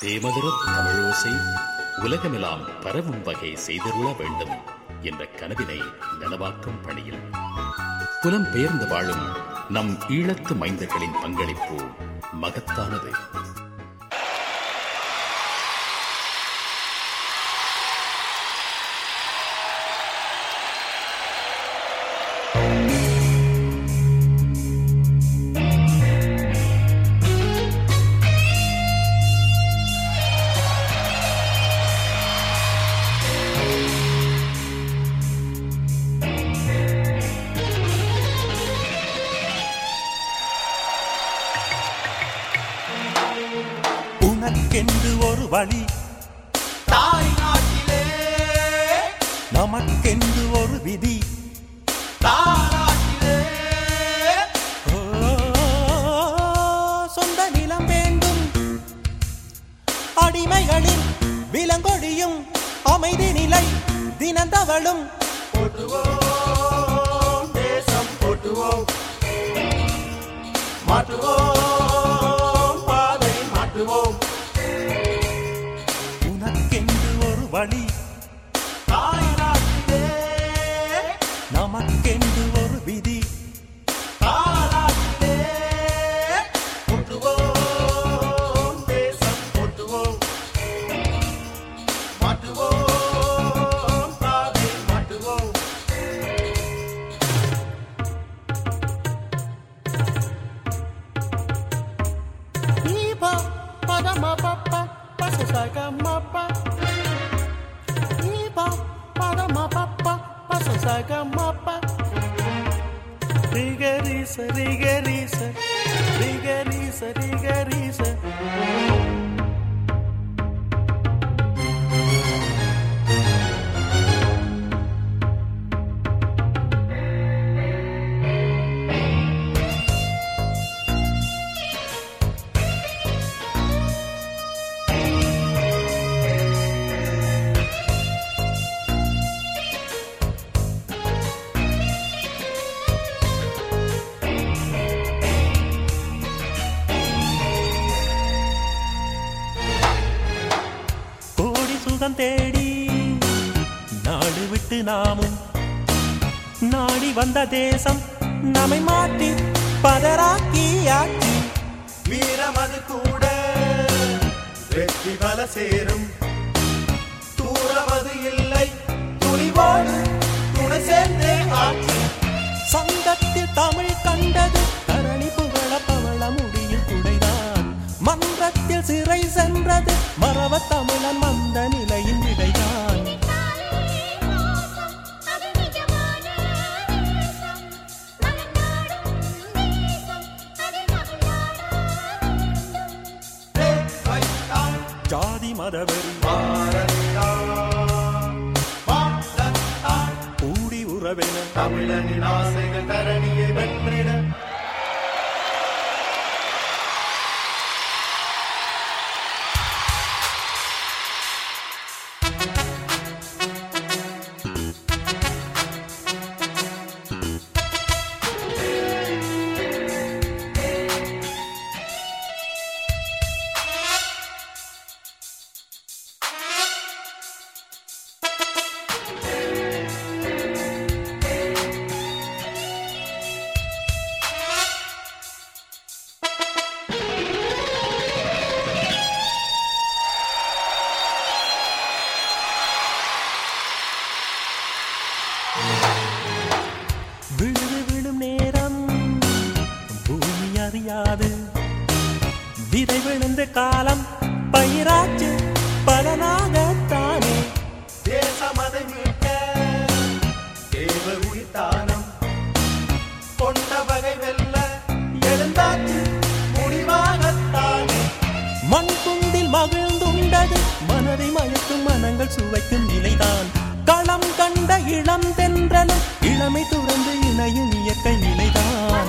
தேமதுர தமிழோசை உலகமெல்லாம் பரவும் வகை செய்திருள வேண்டும் என்ற கனவினை நனவாக்கும் பணியில் புலம் பெயர்ந்து வாழும் நம் ஈழத்து மைந்தர்களின் பங்களிப்பு மகத்தானது உனக்கென்று ஒரு வழி தாய் நாட்டிலே நமக்கென்று ஒரு விதி தாராட்டிலே ஓ, சொந்த நிலம் வேண்டும் அடிமைகளின் விலங்கொழியும் அமைதி நிலை தினந்தவளும் போட்டுவோம் தேசம் போட்டுவோம் மாட்டுவோம் பாதை மாட்டுவோம் உனக்கென்று ஒரு வழி தாய் நாட்டிலே நமக்கென்று ஒரு விதி தாராட்டிலே போட்டுவோம் தேசம் போட்டுவோம் மாட்டுவோம் பாதை மாட்டுவோம் Iba, pada mapapa, pasa saga mapa. Iba, pada mapapa, pasa saga mapa. Rigarisa, rigarisa, rigarisa, rigarisa. கோடி சுகம் தேடி நாடு விட்டு நாமும் நாடி வந்த தேசம் நம்மை மாற்றி பதராக்கியாக்கி வீரமது கூட வெற்றி பல சேரும் தூரமது இல்லை துணிவோடு துணை சேர்ந்தே ஆட்சி சங்கத்தில் தமிழ் கண்டது தரணி புகழ பவள முடியில் குடைதான் மன்றத்தில் சிறை சென்றது மரவ தமிழன் வந்த நிலையின் விடைதான் வைத்தான் ஜாதி மதவெறி பாரதிதான் மாற்றத்தான் கூடி உறவென தமிழனின் ஆசைகள் தரணியை வென்றிட விழுது விழும் நேரம் பூமி அறியாது விதை விழுந்த காலம் பயிராச்சு பலனாகத்தானே தேசமதை மீட்க தேவ உயிர்த்தானம் கொண்ட வகை வெல்ல எழுந்தாச்சு முடிவாகத்தானே மண் குண்டில் மகிழ்ந்துண்டது மனதை மயக்கும் மனங்கள் சுவைக்கும் நிலைதான் களம் கண்ட இளம் தென்றலும் இளமை துறந்து இணையும் இயற்கை நிலைதான்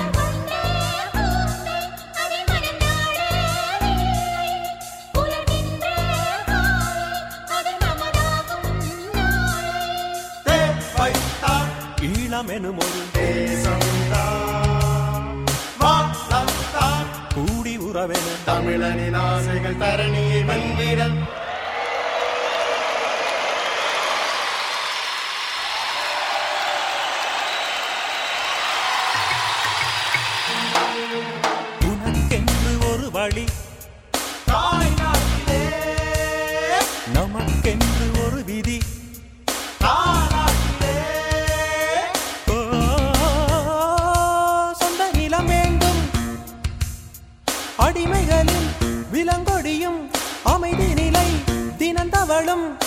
தேவைத்தான் ஈழமெனும் ஒரு தேசம்தான் மாற்றத்தான் கூடி உறவென தமிழ் தமிழனின் ஆசைகள் தரணியை வென்றிட உனக்கென்று ஒரு வழி தாய் நாட்டிலே நமக்கென்று ஒரு விதி தாலாட்டிலே ஓ, சொந்த நிலம் வேண்டும் அடிமைகளின் விலங்கொடியும் அமைதி நிலை தினந்தவளும்